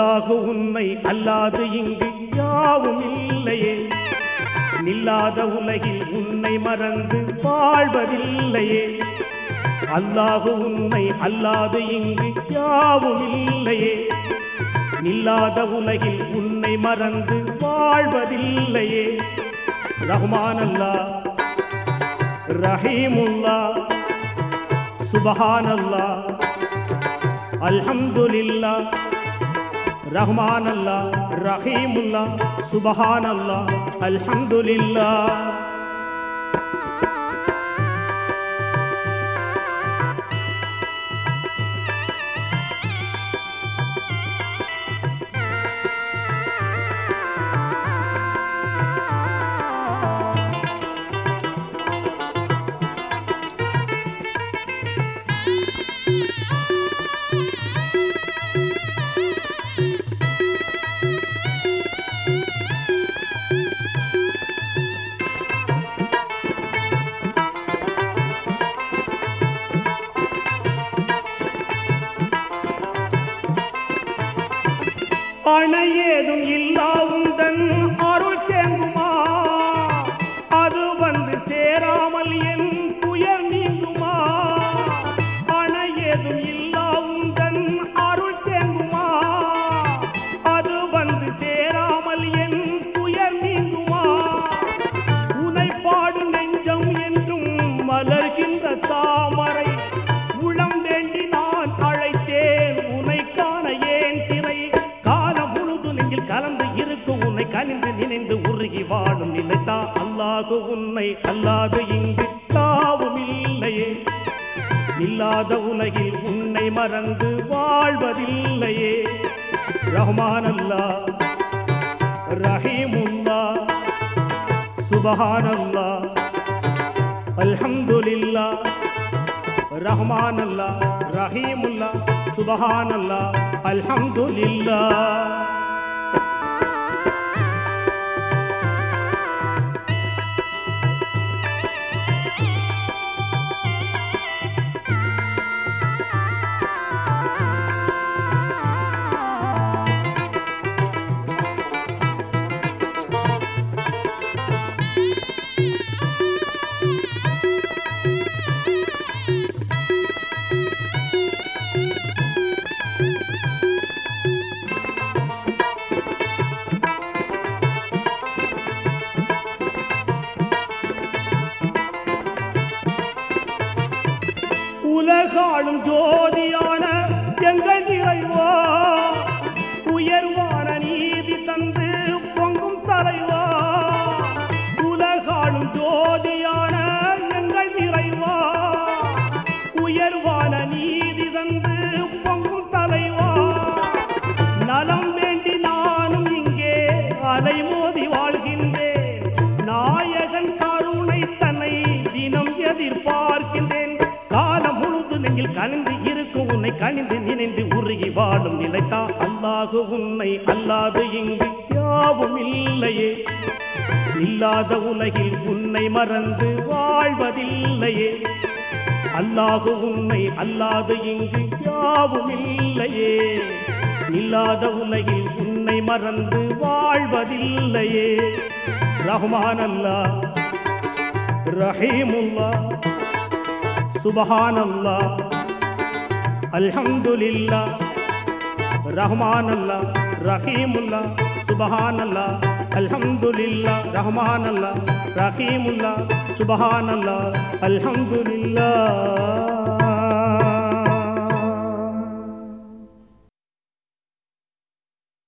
அல்லாஹு உன்னை அல்லாது இங்கு யாவும் இல்லையே நில்லாத உலகில் உன்னை மறந்து வாழ்வதில்லையே அல்லாஹு உன்னை அல்லாது இங்கு யாவும் இல்லையே நில்லாத உலகில் உன்னை மறந்து வாழ்வதில்லையே ரஹ்மான் அல்லா ரஹீமுல்லா சுபஹான் அல்லா அல்ஹம்துலில்லா ரஹ்மான் அல்லா ரஹீமுல்லா சுபஹான் அல்லா அல்ஹம்துலில்லா அணை ஏதும் இல்லா உந்தன் அருள் தேங்குமா அது வந்து சேராமல் என் துயர் நீங்குமா அணை ஏதும் இல்லா உந்தன் அருள் தேங்குமா அது வந்து சேராமல் என் துயர் நீங்குமா உனை பாடு நெஞ்சம் என்றும் மலர்கின்ற தாமரை உளம் வேண்டி நான் அழைத்தேன் உனை காண ஏன் திரை காலம் முழுது நெஞ்சில் கலந்து இருக்கும் உன்னை கனிந்து நினைந்து உருகி வாழும் நிலைத்தா அல்லாஹு உன்னை அல்லாது இங்கு தாவும் இல்லையே இல்லாத உலகில் உன்னை மறந்து வாழ்வதில்லையே ரஹ்மான் அல்லா ரஹீமுல்லா சுபஹானல்லா அல்ஹம்துலில்லா ரஹ்மான் அல்லா ரஹீமுல்லா சுபஹானல்லா அல்ஹம்துலில்லா உலகாளும் ஜோதியான எங்கள் இறைவா உயர்வான நீதி தந்து பொங்கும் தலைவா உலகாளும் ஜோதியான எங்கள் இறைவா உயர்வான நீதி தந்து பொங்கும் தலைவா நலம் வேண்டி நானும் இங்கே அலைமோதி வாழ்கின்றேன் நாயகன் கருணை தன்னை தினம் எதிர்பார்க்கின்றேன் காலம் முழுது நெஞ்சில் கனிந்து இருக்கும் உன்னை கனிந்து நினைந்து உருகி வாழும் நிலைத்தா அல்லாஹு உன்னை அல்லாது இங்கு யாவும் இல்லையே இல்லாத உலகில் உன்னை மறந்து வாழ்வதில்லையே அல்லாஹு உன்னை அல்லாது இங்கு யாவும் இல்லையே இல்லாத உலகில் உன்னை மறந்து வாழ்வதில்லையே ரஹ்மான் அல்லா ரஹீமுல்லா சுபஹானல்லா அல்ஹம்துலில்லா ரஹ்மான் அல்லா ரஹீமுல்லா சுபஹானல்லா அல்ஹம்துலில்லா ரஹ்மான் அல்லா ரஹீமுல்லா சுபஹானல்லா அல்ஹம்துலில்லா